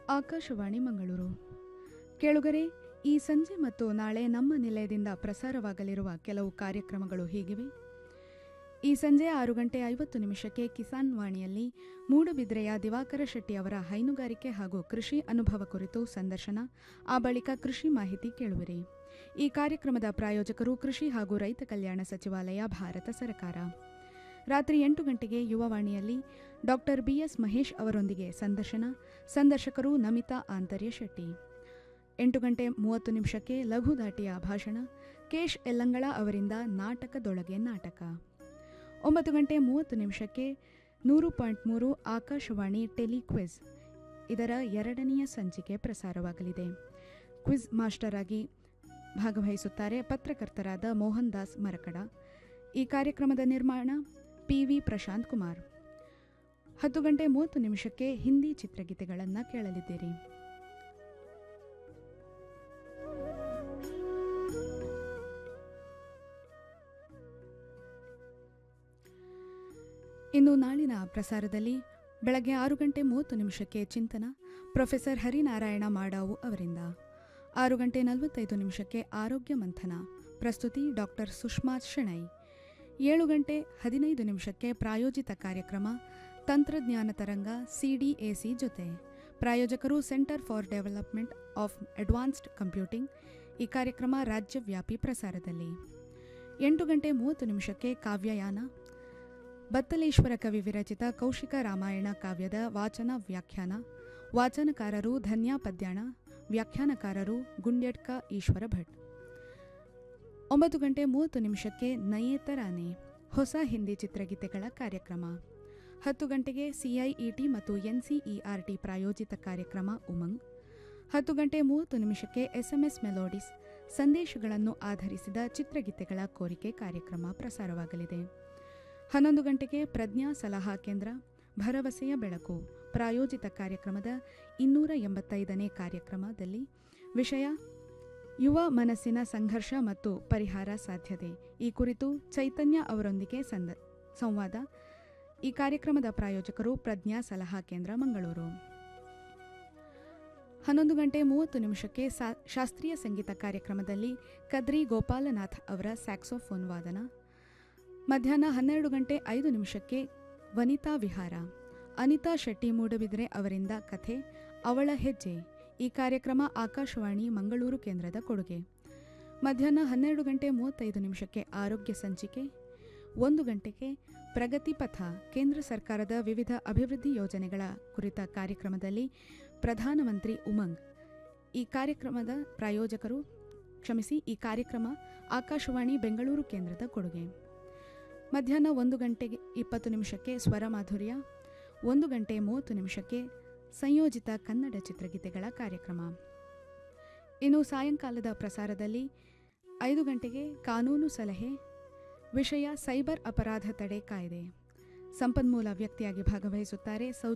ಆಕಾಶವಾಣಿ ಮಂಗಳೂರು ಕೇಳುಗರೆ ಈ ಸಂಜೆ ಮತ್ತು ನಾಳೆ ನಮ್ಮ ನಿಲಯದಿಂದ ಪ್ರಸಾರವಾಗಲಿರುವ ಕೆಲವು ಕಾರ್ಯಕ್ರಮಗಳು ಹೀಗಿವೆ ಈ ಸಂಜೆ ಆರು ಗಂಟೆ ಐವತ್ತು ನಿಮಿಷಕ್ಕೆ ಕಿಸಾನ್ ವಾಣಿಯಲ್ಲಿ ಮೂಡುಬಿದ್ರೆಯ ದಿವಾಕರ ಶೆಟ್ಟಿ ಅವರ ಹೈನುಗಾರಿಕೆ ಹಾಗೂ ಕೃಷಿ ಅನುಭವ ಕುರಿತು ಸಂದರ್ಶನ ಆ ಬಳಿಕ ಕೃಷಿ ಮಾಹಿತಿ ಕೇಳುವಿರಿ ಈ ಕಾರ್ಯಕ್ರಮದ ಪ್ರಾಯೋಜಕರು ಕೃಷಿ ಹಾಗೂ ರೈತ ಕಲ್ಯಾಣ ಸಚಿವಾಲಯ ಭಾರತ ಸರ್ಕಾರ ರಾತ್ರಿ ಎಂಟು ಗಂಟೆಗೆ ಯುವವಾಣಿಯಲ್ಲಿ ಡಾಕ್ಟರ್ ಬಿಎಸ್ ಮಹೇಶ್ ಅವರೊಂದಿಗೆ ಸಂದರ್ಶನ ಸಂದರ್ಶಕರು ನಮಿತಾ ಆಂತರ್ಯ ಶೆಟ್ಟಿ ಎಂಟು ಗಂಟೆ ಮೂವತ್ತು ನಿಮಿಷಕ್ಕೆ ಲಘು ದಾಟಿಯ ಭಾಷಣ ಕೇಶ್ ಯಲ್ಲಂಗಳ ಅವರಿಂದ ನಾಟಕದೊಳಗೆ ನಾಟಕ ಒಂಬತ್ತು ಗಂಟೆ ಮೂವತ್ತು ನಿಮಿಷಕ್ಕೆ ನೂರು ಪಾಯಿಂಟ್ ಮೂರು ಆಕಾಶವಾಣಿ ಟೆಲಿಕ್ವಿಜ್ ಇದರ ಎರಡನೆಯ ಸಂಚಿಕೆ ಪ್ರಸಾರವಾಗಲಿದೆ ಕ್ವಿಜ್ ಮಾಸ್ಟರ್ ಆಗಿ ಭಾಗವಹಿಸುತ್ತಾರೆ ಪತ್ರಕರ್ತರಾದ ಮೋಹನ್ ದಾಸ್ ಮರಕಡ ಈ ಕಾರ್ಯಕ್ರಮದ ನಿರ್ಮಾಣ ಪಿ ವಿ ಪ್ರಶಾಂತ್ ಕುಮಾರ್ ಹತ್ತು ಗಂಟೆ ಮೂವತ್ತು ನಿಮಿಷಕ್ಕೆ ಹಿಂದಿ ಚಿತ್ರಗೀತೆಗಳನ್ನು ಕೇಳಲಿದ್ದೀರಿ ಇನ್ನು ನಾಳಿನ ಪ್ರಸಾರದಲ್ಲಿ ಬೆಳಗ್ಗೆ ಆರು ಗಂಟೆ ಮೂವತ್ತು ನಿಮಿಷಕ್ಕೆ ಚಿಂತನ ಪ್ರೊಫೆಸರ್ ಹರಿನಾರಾಯಣ ಮಾಡಾವು ಅವರಿಂದ ಆರು ಗಂಟೆ ನಲವತ್ತೈದು ನಿಮಿಷಕ್ಕೆ ಆರೋಗ್ಯ ಮಂಥನ ಪ್ರಸ್ತುತಿ ಡಾಕ್ಟರ್ ಸುಷ್ಮಾ ಶೆಣೈ ಏಳು ಗಂಟೆ ಹದಿನೈದು ನಿಮಿಷಕ್ಕೆ ಪ್ರಾಯೋಜಿತ ಕಾರ್ಯಕ್ರಮ ತಂತ್ರಜ್ಞಾನ ತರಂಗ ಸಿಡಿಎಸಿ ಜೊತೆ ಪ್ರಾಯೋಜಕರು centre for development of advanced computing ಈ ಕಾರ್ಯಕ್ರಮ ರಾಜ್ಯವ್ಯಾಪಿ ಪ್ರಸಾರದಲ್ಲಿ ಎಂಟು ಗಂಟೆ ಮೂವತ್ತು ನಿಮಿಷಕ್ಕೆ ಕಾವ್ಯಯಾನ ಬತ್ತಲೇಶ್ವರ ಕವಿ ವಿರಚಿತ ಕೌಶಿಕ ರಾಮಾಯಣ ಕಾವ್ಯದ ವಾಚನ ವ್ಯಾಖ್ಯಾನ ವಾಚನಕಾರರು ಧನ್ಯಾ ಪದ್ಯಾಣ ವ್ಯಾಖ್ಯಾನಕಾರರು ಗುಂಡ್ಯಡ್ಕ ಈಶ್ವರ ಭಟ್ ಒಂಬತ್ತು ಗಂಟೆ ಮೂವತ್ತು ನಿಮಿಷಕ್ಕೆ ನಯೇತರಾನೆ ಹೊಸ ಹಿಂದಿ ಚಿತ್ರಗೀತೆಗಳ ಕಾರ್ಯಕ್ರಮ ಹತ್ತು ಗಂಟೆಗೆ ಸಿಐಇಟಿ ಮತ್ತು ಎನ್ಸಿಇಆರ್ಟಿ ಪ್ರಾಯೋಜಿತ ಕಾರ್ಯಕ್ರಮ ಉಮಂಗ್ ಹತ್ತು ಗಂಟೆ ಮೂವತ್ತು ನಿಮಿಷಕ್ಕೆ ಎಸ್ಎಂಎಸ್ ಮೆಲೋಡಿಸ್ ಸಂದೇಶಗಳನ್ನು ಆಧರಿಸಿದ ಚಿತ್ರಗೀತೆಗಳ ಕೋರಿಕೆ ಕಾರ್ಯಕ್ರಮ ಪ್ರಸಾರವಾಗಲಿದೆ ಹನ್ನೊಂದು ಗಂಟೆಗೆ ಪ್ರಜ್ಞಾ ಸಲಹಾ ಕೇಂದ್ರ ಭರವಸೆಯ ಬೆಳಕು ಪ್ರಾಯೋಜಿತ ಕಾರ್ಯಕ್ರಮದ ಇನ್ನೂರ ಎಂಬತ್ತೈದನೇ ಕಾರ್ಯಕ್ರಮದಲ್ಲಿ ವಿಷಯ ಯುವ ಮನಸ್ಸಿನ ಸಂಘರ್ಷ ಮತ್ತು ಪರಿಹಾರ ಸಾಧ್ಯತೆ ಈ ಕುರಿತು ಚೈತನ್ಯ ಅವರೊಂದಿಗೆ ಸಂದ ಸಂವಾದ ಈ ಕಾರ್ಯಕ್ರಮದ ಪ್ರಾಯೋಜಕರು ಪ್ರಜ್ಞಾ ಸಲಹಾ ಕೇಂದ್ರ ಮಂಗಳೂರು ಹನ್ನೊಂದು ಗಂಟೆ ಮೂವತ್ತು ನಿಮಿಷಕ್ಕೆ ಸಾ- ಶಾಸ್ತ್ರೀಯ ಸಂಗೀತ ಕಾರ್ಯಕ್ರಮದಲ್ಲಿ ಕದ್ರಿ ಗೋಪಾಲನಾಥ್ ಅವರ ಸ್ಯಾಕ್ಸೋಫೋನ್ ವಾದನ ಮಧ್ಯಾಹ್ನ ಹನ್ನೆರಡು ಗಂಟೆ ಐದು ನಿಮಿಷಕ್ಕೆ ವನಿತಾ ವಿಹಾರ ಅನಿತಾ ಶೆಟ್ಟಿ ಮೂಡಬಿದ್ರೆ ಅವರಿಂದ ಕಥೆ ಅವಳ ಹೆಜ್ಜೆ ಈ ಕಾರ್ಯಕ್ರಮ ಆಕಾಶವಾಣಿ ಮಂಗಳೂರು ಕೇಂದ್ರದ ಕೊಡುಗೆ ಮಧ್ಯಾಹ್ನ ಹನ್ನೆರಡು ಗಂಟೆ ಮೂವತ್ತೈದು ನಿಮಿಷಕ್ಕೆ ಆರೋಗ್ಯ ಸಂಚಿಕೆ ಒಂದು ಗಂಟೆಗೆ ಪ್ರಗತಿ ಪಥ ಕೇಂದ್ರ ಸರ್ಕಾರದ ವಿವಿಧ ಅಭಿವೃದ್ಧಿ ಯೋಜನೆಗಳ ಕುರಿತ ಕಾರ್ಯಕ್ರಮದಲ್ಲಿ ಪ್ರಧಾನಮಂತ್ರಿ ಉಮಂಗ್ ಈ ಕಾರ್ಯಕ್ರಮದ ಪ್ರಾಯೋಜಕರು ಕ್ಷಮಿಸಿ ಈ ಕಾರ್ಯಕ್ರಮ ಆಕಾಶವಾಣಿ ಬೆಂಗಳೂರು ಕೇಂದ್ರದ ಕೊಡುಗೆ ಮಧ್ಯಾಹ್ನ ಒಂದು ಗಂಟೆಗೆ ಇಪ್ಪತ್ತು ನಿಮಿಷಕ್ಕೆ ಸ್ವರ ಮಾಧುರ್ಯ ಒಂದು ಗಂಟೆ ಮೂವತ್ತು ನಿಮಿಷಕ್ಕೆ ಸಂಯೋಜಿತ ಕನ್ನಡ ಚಿತ್ರಗೀತೆಗಳ ಕಾರ್ಯಕ್ರಮ ಇನ್ನು ಸಾಯಂಕಾಲದ ಪ್ರಸಾರದಲ್ಲಿ ಐದು ಗಂಟೆಗೆ ಕಾನೂನು ಸಲಹೆ ವಿಷಯ ಸೈಬರ್ ಅಪರಾಧ ತಡೆ ಕಾಯ್ದೆ ಸಂಪನ್ಮೂಲ ವ್ಯಕ್ತಿಯಾಗಿ ಭಾಗವಹಿಸುತ್ತಾರೆ ಸೌ